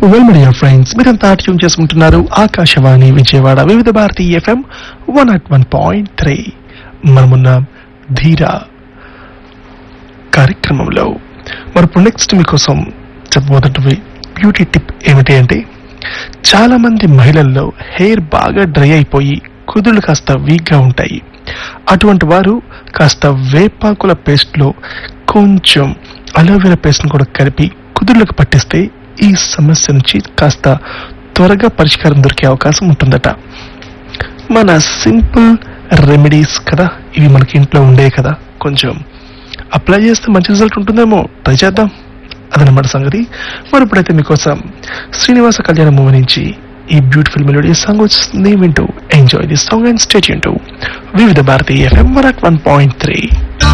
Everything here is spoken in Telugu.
వెల్ మీడియా ఫ్రెండ్స్ మీరంతా ట్యూన్ చేసుకుంటున్నారు Akashvani Vijayawada Vividh Bharati FM one eight one point three మనమున్న ధీర కార్యక్రమంలో మరి ఇప్పుడు నెక్స్ట్ మీకోసం చెప్పబోతున్నవి బ్యూటీ టిప్ ఏమిటి అంటే చాలా మంది మహిళల్లో హెయిర్ బాగా డ్రై అయిపోయి కుదుళ్ళు కాస్త వీక్గా ఉంటాయి అటువంటి వారు కాస్త వేపాకుల పేస్ట్లో కొంచెం అలోవెరా పేస్ట్ని కూడా కలిపి కుదుళ్ళకు పట్టిస్తే ఈ సమస్య నుంచి కాస్త త్వరగా పరిష్కారం దొరికే అవకాశం ఉంటుందట మన సింపుల్ రెమెడీస్ కదా ఇవి మనకి ఇంట్లో ఉండే కదా కొంచెం అప్లై చేస్తే మంచి రిజల్ట్ ఉంటుందేమో ట్రై చేద్దాం అదనమాట సంగతి మరి ఇప్పుడైతే మీకోసం శ్రీనివాస కళ్యాణ మూవీ నుంచి ఈ బ్యూటిఫుల్ మెలోడీ సాంగ్ వచ్చింది వింటూ enjoy the song and stage వింటూ Vividh Bharatiya FM one point three